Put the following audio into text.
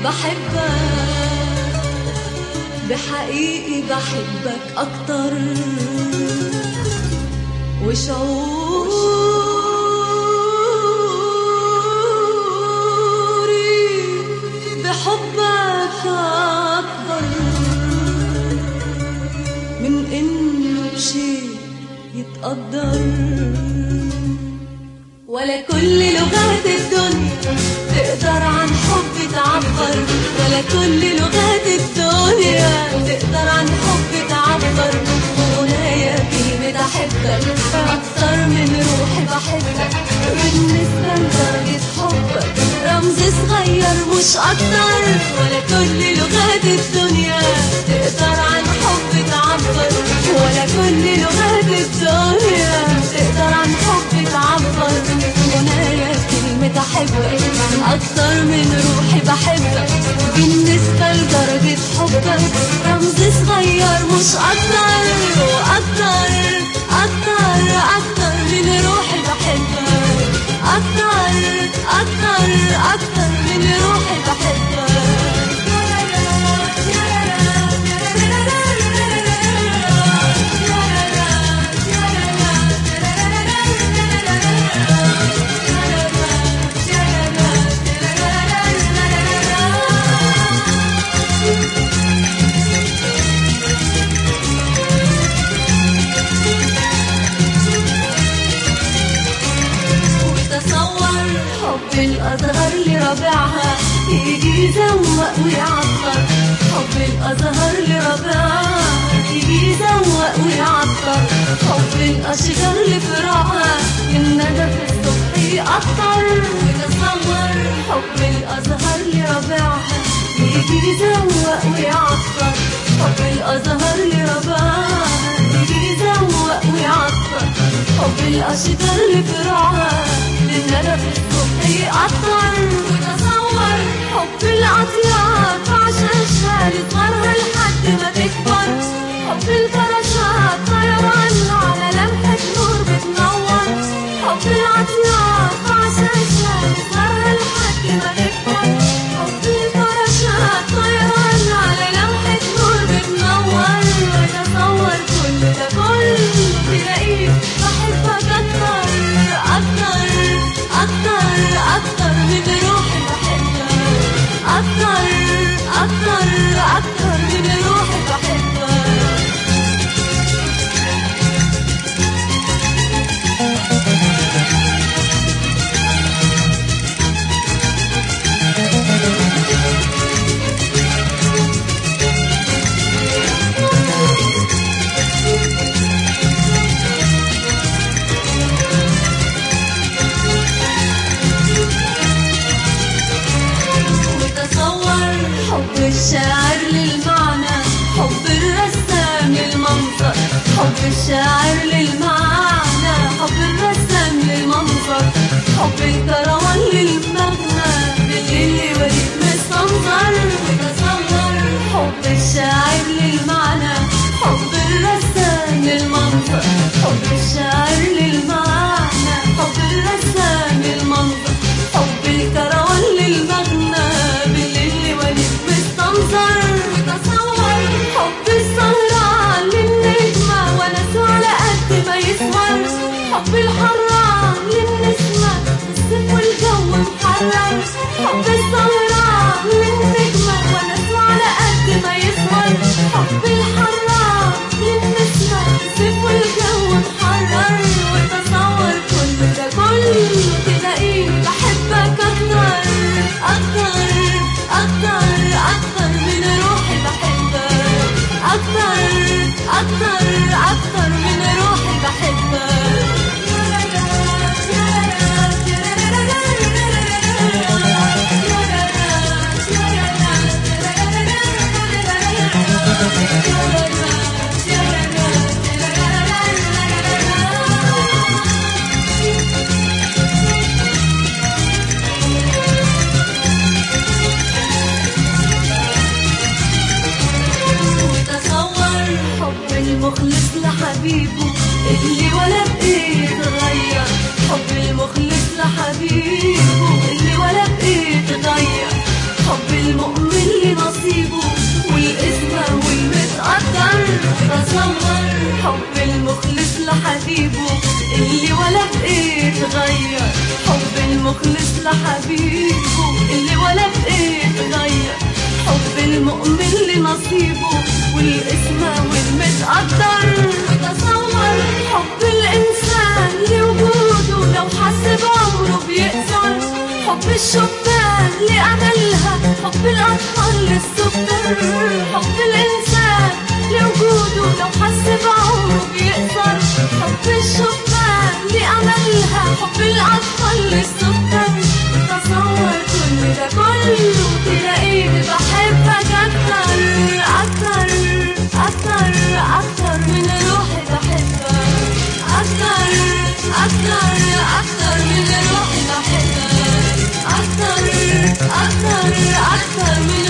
بحبك بحقيقي بحبك أكتر وشعوري بحبك أكبر من إنه شيء يتقدر ولا كل لغات الدنيا تقدر عن حب تعبر ولا كل لغات الدنيا تقدر عن حب تعبر وغنايا كلمة أحبك أكتر من روحي بحبك بالنسبة لدرجة حبك رمز صغير مش أكتر ولا كل لغات الدنيا تقدر عن حب تعبر ولا كل لغات الدنيا تقدر عن حب تعبر غنايا كلمة أحبك أكتر من روحي بحبك بالنسبة لدرجة حبك رمز صغير مش أكتر وأكتر أكتر أكتر من روحي بحبك أكتر أكتر أكتر من روحي وتصور حب الأزهر لربيعها يجي يزوق ويعطر حب الأزهر لربيعها يجي يزوق ويعطر حب الأشجار لفراعها الندى في الصبح يقطر وتصور حب الأزهر لربيعها يجي يزوق ويعطر حب الأزهر لربيعها يجي يزوق ويعطر حب الأشجار لفراعها للندى في الصبح يقطر وتصور حب الأطياف عشاشها لصغرها لحد ما تكبر حب الفراشات طيران على لمحة نور بتنور حب الأطياف عشاشها لصغرها لحد ما تكبر حب الفراشات طيران على لمحة نور بتنور وتصور كل ده كله تلاقيه بحبك أكتر أكتر أكتر أكتر من روحي بحبك أكتر أكتر أكتر من روحي بحبك وتصور حب الشاعر للمعنى حب الرسام للمنظر حب الشاعر للمعنى حب الرسام للمنظر حب الكروان للمغنى بالليل يوريك مستنظر وتصور حب الشاعر للمعنى حب الرسام للمنظر حب الشاعر للمعنى حب الرسام للمنظر حب الكروان للمغنى بالليل يوريك مستنظر وتصور حب السهران للنجمة ونسوا على قد ما يسهر حب الحران للنسمة الصيف والجو محرر حب السهران للنجمة ونسوا على قد ما يسهر حب الحران للنسمة الصيف والجو محرر وتصور كل ده كله تلاقيه بحبك أكتر أكتر أكتر أكتر من روحي بحبك أكتر أكتر أكتر من روحي بحبك لحبيبه اللي ولا بإيه غير حب المؤمن لنصيبه والاسمى والمتقدر تصور حب الإنسان لوجوده لو حس بعمره بيقدر حب الشبان لأملها حب الأطفال للسكر حب الإنسان لوجوده لو حس بعمره بيقدر حب الشبان لأملها حب الأطفال للسكر تصور كل ده كله تلاقيني بحبك أكتر أكتر أكتر أكتر من روحي بحبك أكتر أكتر أكتر من روحي بحبك أكتر أكتر أكتر من